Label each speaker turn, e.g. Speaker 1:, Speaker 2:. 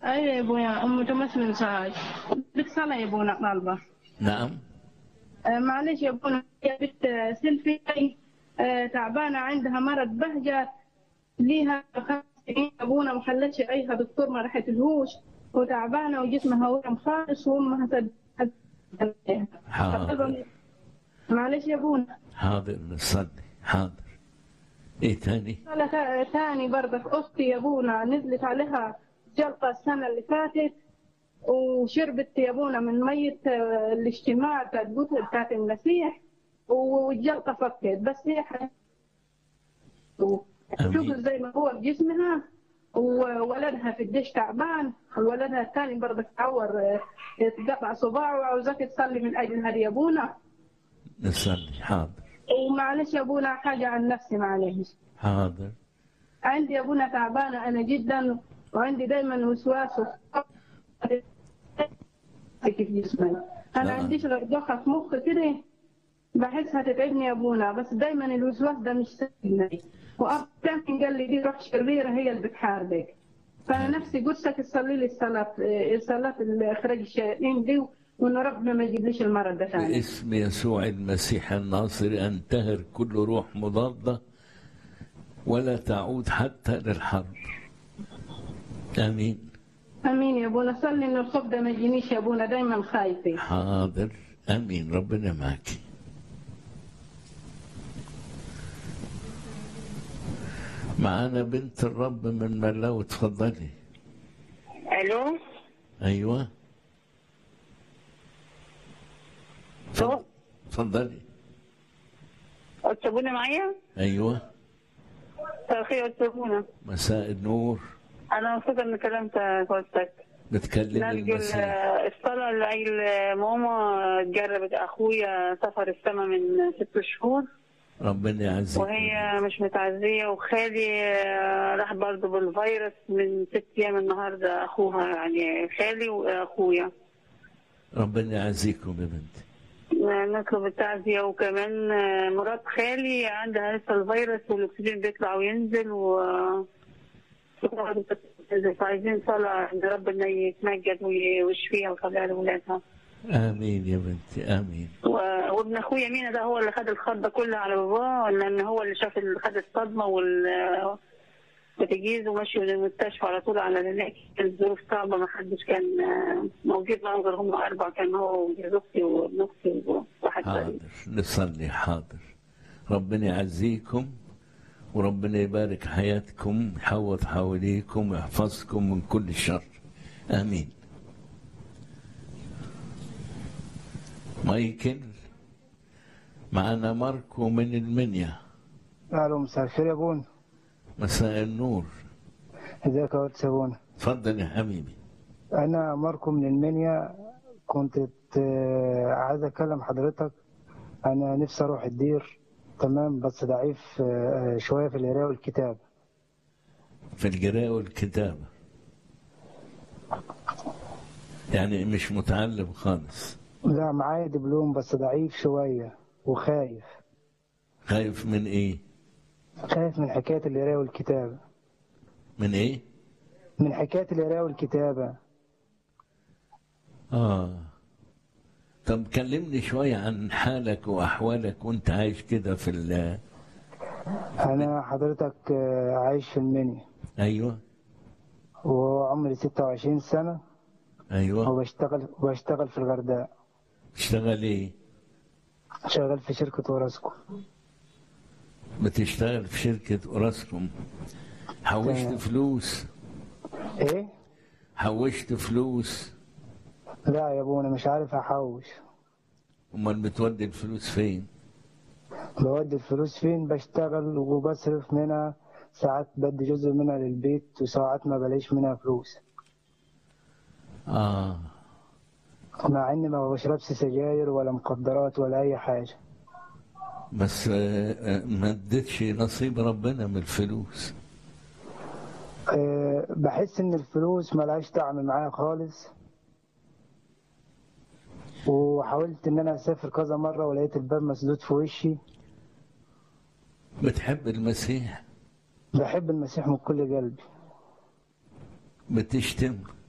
Speaker 1: ايوه يا ابويا ام تمس من ساعات بدك صلاة يا ابونا طالبة
Speaker 2: نعم
Speaker 1: آه، معلش يا ابونا يا بنت آه، سيلفي آه، تعبانة عندها مرض بهجة ليها خمس سنين ابونا ما خلتش ايها دكتور ما راحت الهوش وتعبانة وجسمها ورم خالص وامها تد-
Speaker 2: حاضر
Speaker 1: معلش يا ابونا
Speaker 2: حاضر نصلي حاضر ايه تاني
Speaker 1: صلاة تا- تاني برضك اختي يا ابونا نزلت عليها جلطة السنة اللي فاتت وشربت يا ابونا من مية آه، الاجتماع بتاعت بوت- بتاعت المسيح والجلطة فكت بس هي ح- شوفوا زي ما هو بجسمها وولدها في الدش تعبان وولدها الثاني برضك تعور آه، اتقطع صباعه وعاوزاك تصلي من اجل هذه يا ابونا
Speaker 2: نصلي حاضر
Speaker 1: ومعلش يا ابونا حاجة عن نفسي معلش
Speaker 2: حاضر
Speaker 1: عندي يا ابونا تعبانة أنا جدا وعندي دايما وسواس في جسمي أنا
Speaker 2: نعم.
Speaker 1: عنديش غير ضخة في مخي كده بحسها تتعبني يا ابونا بس دايما الوسواس ده مش سهل وأبدا قال لي دي روح شريرة هي اللي بتحاربك فأنا نفسي قلتك تصلي لي الصلاة الصلاة إخراج الشياطين دي وإن ربنا ما يجيبليش المرض ده ثاني
Speaker 2: باسم يسوع المسيح الناصر انتهر كل روح مضادة ولا تعود حتى للحرب امين
Speaker 1: امين يا ابونا صلي ان الخوف ده ما يجينيش يا ابونا دايما خايفه
Speaker 2: حاضر امين ربنا معك معانا بنت الرب من ملاو اتفضلي
Speaker 3: الو
Speaker 2: ايوه اتفضل- اتفضلي
Speaker 3: اكتبونا معايا
Speaker 2: ايوه
Speaker 3: مساء الخير اكتبونا
Speaker 2: مساء النور
Speaker 3: انا مبسوطه اني كلمت قصتك
Speaker 2: بتكلم
Speaker 3: نرجو
Speaker 2: المسيح
Speaker 3: الصلاة لعيل ماما جربت أخويا سفر السما من ست شهور
Speaker 2: ربنا يعزك
Speaker 3: وهي مش متعزية وخالي آه، راح برضه بالفيروس من ست أيام النهاردة أخوها يعني خالي وأخويا
Speaker 2: ربنا يعزيكم يا بنتي
Speaker 3: نطلب التعزية وكمان آه، مرات خالي عندها لسه الفيروس والأكسجين بيطلع وينزل و عايزين صلاة إن ربنا يتمجد وي- ويشفيها ويخليها لأولادها
Speaker 2: امين يا بنتي امين
Speaker 3: و- وابن اخويا مينا ده هو اللي خد الخضه كلها على باباه لان هو اللي شاف اللي خد الصدمه وال بتجيز ومشي للمستشفى على طول على هناك الظروف صعبه ما حدش كان آه، موجود معاهم غير هم اربع كان هو وجوز اختي وابن اختي وواحد
Speaker 2: حاضر
Speaker 3: تاني.
Speaker 2: نصلي حاضر ربنا يعزيكم وربنا يبارك حياتكم يحوط حواليكم ويحفظكم من كل شر امين مايكل معنا ماركو من المنيا
Speaker 4: الو مساء الخير يا بون
Speaker 2: مساء النور
Speaker 4: ازيك يا واد سابونا
Speaker 2: تفضل يا حبيبي
Speaker 4: انا ماركو من المنيا كنت ت- عايز اكلم حضرتك انا نفسي اروح الدير تمام بس ضعيف آه، شويه في القراءه والكتاب
Speaker 2: في القراءة والكتابة يعني مش متعلم خالص
Speaker 4: لا معايا دبلوم بس ضعيف شويه وخايف
Speaker 2: خايف من ايه
Speaker 4: خايف من حكايه القراءه والكتابه
Speaker 2: من ايه
Speaker 4: من حكايه القراءه والكتابه
Speaker 2: اه طب كلمني شوية عن حالك وأحوالك وأنت عايش كده في ال
Speaker 4: انا حضرتك آه، عايش في المنيا
Speaker 2: أيوه
Speaker 4: وعمري 26 سنه
Speaker 2: أيوه
Speaker 4: وبشتغل وبشتغل في الغردقه
Speaker 2: تشتغل إيه؟
Speaker 4: شغال في شركه اوراسكو
Speaker 2: بتشتغل في شركة أوراسكوم حوشت
Speaker 4: تمام.
Speaker 2: فلوس
Speaker 4: ايه
Speaker 2: حوشت فلوس
Speaker 4: لا يا ابونا مش عارف احوش
Speaker 2: أمال بتودي الفلوس فين؟
Speaker 4: بودي الفلوس فين بشتغل وبصرف منها ساعات بدي جزء منها للبيت وساعات ما بلاقيش منها فلوس
Speaker 2: آه
Speaker 4: مع اني ما بشربش سجاير ولا مخدرات ولا اي حاجه
Speaker 2: بس آه، آه، ما اديتش نصيب ربنا من الفلوس
Speaker 4: أه بحس ان الفلوس ملهاش طعم معايا خالص وحاولت ان انا اسافر كذا مره ولقيت الباب مسدود في وشي
Speaker 2: بتحب المسيح
Speaker 4: بحب المسيح من كل قلبي
Speaker 2: بتشتم